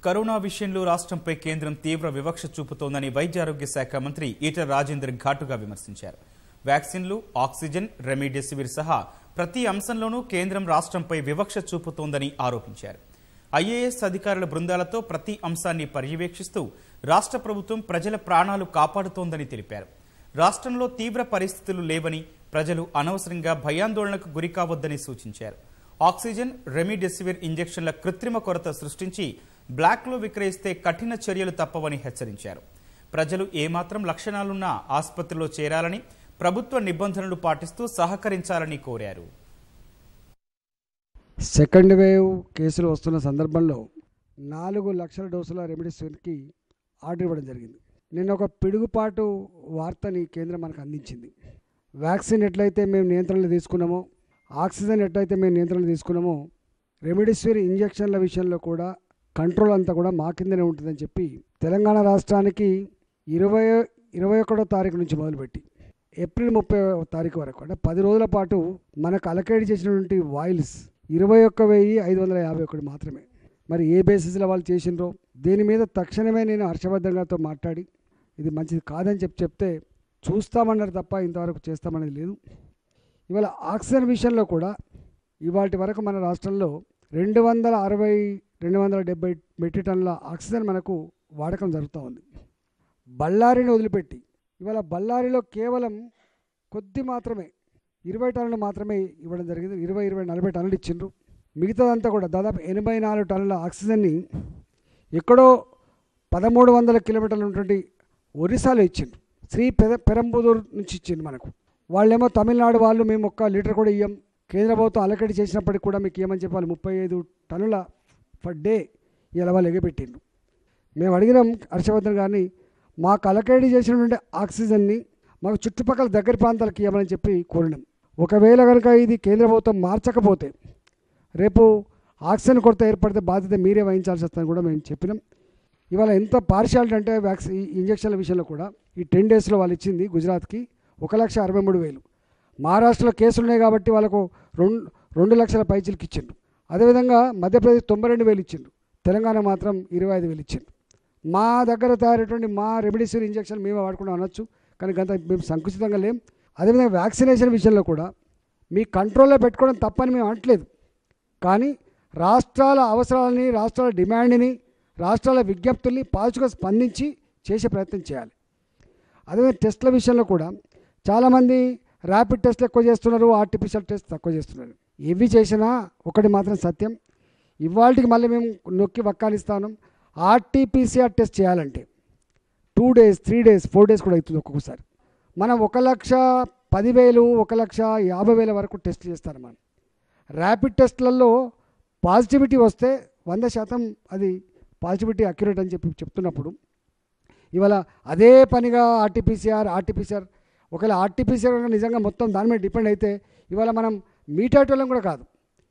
corona విషయంలో రాష్ట్రంపై కేంద్రం తీవ్ర వివక్ష చూపుతోందని వైద్య ఆరోగ్య శాఖ మంత్రి ఈటల రాజేందర్ ఘాటుగా విమర్శించారు వ్యాక్సిన్లు ఆక్సిజన్ రెమిడెసివిర్ సహా ప్రతి అంశంలోనూ కేంద్రం రాష్ట్రంపై వివక్ష చూపుతోందని ఆరోపించారు ఐఏఎస్ అధికారుల బృందాలతో ప్రతి అంశాన్ని పర్యవేక్షిస్తూ రాష్ట్ర ప్రభుత్వం ప్రజల ప్రాణాలు కాపాడుతోందని తెలిపారు రాష్ట్రంలో తీవ్ర పరిస్థితులు లేవని ప్రజలు అనవసరంగా భయాందోళనకు గురికావద్దని సూచించారు ఆక్సిజన్ రెమిడెసివిర్ ఇంజెక్షన్ల కృత్రిమ కొరత సృష్టించి బ్లాక్లో విక్రయిస్తే కఠిన చర్యలు తప్పవని హెచ్చరించారు ప్రజలు ఏమాత్రం లక్షణాలున్నా ఆసుపత్రిలో చేరాలని ప్రభుత్వ నిబంధనలు పాటిస్తూ సహకరించాలని కోరారు సెకండ్ వేవ్ కేసులు వస్తున్న సందర్భంలో నాలుగు లక్షల డోసుల రెమిడిసివిర్కి ఆర్డర్ ఇవ్వడం జరిగింది నిన్న ఒక పిడుగుపాటు వార్తని కేంద్రం మనకు అందించింది వ్యాక్సిన్ ఎట్లయితే మేము నియంత్రణలో తీసుకున్నామో ఆక్సిజన్ ఎట్లయితే మేము నియంత్రణలో తీసుకున్నామో రెమిడిసివిర్ ఇంజక్షన్ల విషయంలో కూడా కంట్రోల్ అంతా కూడా మా కిందనే ఉంటుందని చెప్పి తెలంగాణ రాష్ట్రానికి ఇరవై ఇరవై ఒకటో తారీఖు నుంచి మొదలుపెట్టి ఏప్రిల్ ముప్పై తారీఖు వరకు అంటే పది రోజుల పాటు మనకు అలకేట్ చేసినటువంటి వాయిల్స్ ఇరవై ఒక్క వెయ్యి ఐదు వందల యాభై ఒకటి మాత్రమే మరి ఏ బేసిస్లో వాళ్ళు చేసినరో దీని మీద తక్షణమే నేను హర్షవర్ధన్ గారితో మాట్లాడి ఇది మంచిది కాదని చెప్పి చెప్తే చూస్తామన్నారు తప్ప ఇంతవరకు చేస్తామనేది లేదు ఇవాళ ఆక్సిజన్ విషయంలో కూడా ఇవాటి వరకు మన రాష్ట్రంలో రెండు వందల అరవై రెండు వందల డెబ్బై మెట్రిక్ టన్నుల ఆక్సిజన్ మనకు వాడకం జరుగుతూ ఉంది బళ్ళారిని వదిలిపెట్టి ఇవాళ బళ్ళారిలో కేవలం కొద్ది మాత్రమే ఇరవై టన్నులు మాత్రమే ఇవ్వడం జరిగింది ఇరవై ఇరవై నలభై టన్నులు ఇచ్చిండ్రు మిగతాదంతా కూడా దాదాపు ఎనభై నాలుగు టన్నుల ఆక్సిజన్ని ఎక్కడో పదమూడు వందల కిలోమీటర్లు ఉన్నటువంటి ఒరిస్సాలో ఇచ్చిండ్రు శ్రీ పెద పెరంబుదూర్ నుంచి ఇచ్చిండు మనకు వాళ్ళేమో తమిళనాడు వాళ్ళు మేము ఒక్క లీటర్ కూడా ఇయ్యం కేంద్ర ప్రభుత్వం అలకటి చేసినప్పటికి కూడా మీకు ఏమని చెప్పాలి ముప్పై ఐదు టన్నుల పర్ డే ఇలా వాళ్ళు ఎగబెట్టిండ్రు మేము అడిగినాం హర్షవర్ధన్ గారిని మాకు అలకేడి చేసినటువంటి ఆక్సిజన్ని మాకు చుట్టుపక్కల దగ్గర ప్రాంతాలకు ఇవ్వమని చెప్పి కోరినాం ఒకవేళ కనుక ఇది కేంద్ర ప్రభుత్వం మార్చకపోతే రేపు ఆక్సిజన్ కొరత ఏర్పడితే బాధ్యత మీరే వహించాల్సి వస్తుందని కూడా మేము చెప్పినాం ఇవాళ ఎంత పార్షియాలిటీ అంటే వ్యాక్సిన్ ఈ ఇంజక్షన్ల విషయంలో కూడా ఈ టెన్ డేస్లో వాళ్ళు ఇచ్చింది గుజరాత్కి ఒక లక్ష అరవై మూడు వేలు మహారాష్ట్రలో కేసులు ఉన్నాయి కాబట్టి వాళ్ళకు రెండు రెండు లక్షల పైచీలకి ఇచ్చిండ్రు అదేవిధంగా మధ్యప్రదేశ్ తొంభై రెండు వేలు ఇచ్చిండ్రు తెలంగాణ మాత్రం ఇరవై ఐదు వేలు ఇచ్చిండ్రు మా దగ్గర తయారైనటువంటి మా రెమిడిసివిర్ ఇంజక్షన్ మేమే వాడుకుంటాం అనొచ్చు కానీ గంత మేము సంకుచితంగా లేం అదేవిధంగా వ్యాక్సినేషన్ విషయంలో కూడా మీ కంట్రోల్లో పెట్టుకోవడం తప్పని మేము అనట్లేదు కానీ రాష్ట్రాల అవసరాలని రాష్ట్రాల డిమాండ్ని రాష్ట్రాల విజ్ఞప్తుల్ని పాజిటివ్గా స్పందించి చేసే ప్రయత్నం చేయాలి అదేవిధంగా టెస్ట్ల విషయంలో కూడా చాలామంది ర్యాపిడ్ టెస్ట్లు ఎక్కువ చేస్తున్నారు ఆర్టిఫిషియల్ టెస్ట్ తక్కువ చేస్తున్నారు ఇవి చేసినా ఒకటి మాత్రం సత్యం ఇవాళకి మళ్ళీ మేము నొక్కి వక్కాలిస్తాను ఆర్టీపీసీఆర్ టెస్ట్ చేయాలంటే two days three days four days కూడా అవుతుంది ఒక్కొక్కసారి మనం ఒక లక్ష పదివేలు ఒక లక్ష యాభై వేల వరకు టెస్ట్ చేస్తాను మనం ర్యాపిడ్ టెస్ట్లలో పాజిటివిటీ వస్తే వంద శాతం అది పాజిటివిటీ అక్యురేట్ అని చెప్పి చెప్తున్నప్పుడు ఇవాళ అదే పనిగా ఆర్టీపీసీఆర్ ఆర్టీపీసీఆర్ ఒకవేళ ఆర్టీపీసీఆర్ కనుక నిజంగా మొత్తం దాని మీద డిపెండ్ అయితే ఇవాళ మనం మీటేటోళ్ళం కూడా కాదు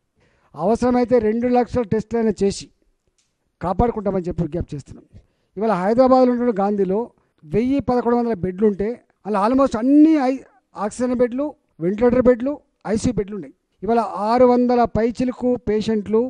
అవసరమైతే రెండు లక్షల టెస్టులైనా చేసి కాపాడుకుంటామని చెప్పి విజ్ఞప్తి చేస్తున్నాం ఇవాళ హైదరాబాద్లో ఉన్న గాంధీలో వెయ్యి పదకొండు వందల బెడ్లు ఉంటే అలా ఆల్మోస్ట్ అన్ని ఐ ఆక్సిజన్ బెడ్లు వెంటిలేటర్ బెడ్లు ఐసీయూ బెడ్లు ఉన్నాయి ఇవాళ ఆరు వందల పైచిలకు పేషెంట్లు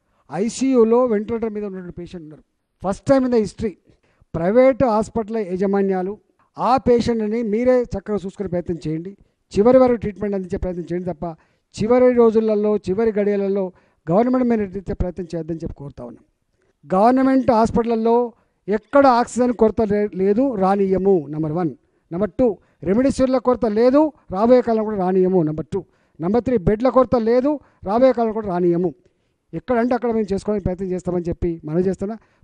ఐసీయూలో వెంటిలేటర్ మీద ఉన్నటువంటి పేషెంట్ ఉన్నారు first time in the history private hospital యాజమాన్యాలు ఆ పేషెంట్ని మీరే చక్కగా చూసుకునే ప్రయత్నం చేయండి చివరి వరకు ట్రీట్మెంట్ అందించే ప్రయత్నం చేయండి తప్ప చివరి రోజులలో చివరి గడియలలో గవర్నమెంట్ మీద ఇచ్చే ప్రయత్నం చేద్దని చెప్పి కోరుతా ఉన్నాం గవర్నమెంట్ హాస్పిటల్లో ఎక్కడ ఆక్సిజన్ కొరత లే- లేదు రానియము నెంబర్ వన్ నెంబర్ టూ రెమిడిసివిర్ల కొరత లేదు రాబోయే కాలం కూడా రానియము నెంబర్ టూ నెంబర్ త్రీ బెడ్ల కొరత లేదు రాబోయే కాలం కూడా రానియము ఎక్కడంటే అక్కడ మేము చేసుకోవడానికి ప్రయత్నం చేస్తామని చెప్పి మనం చేస్తున్నా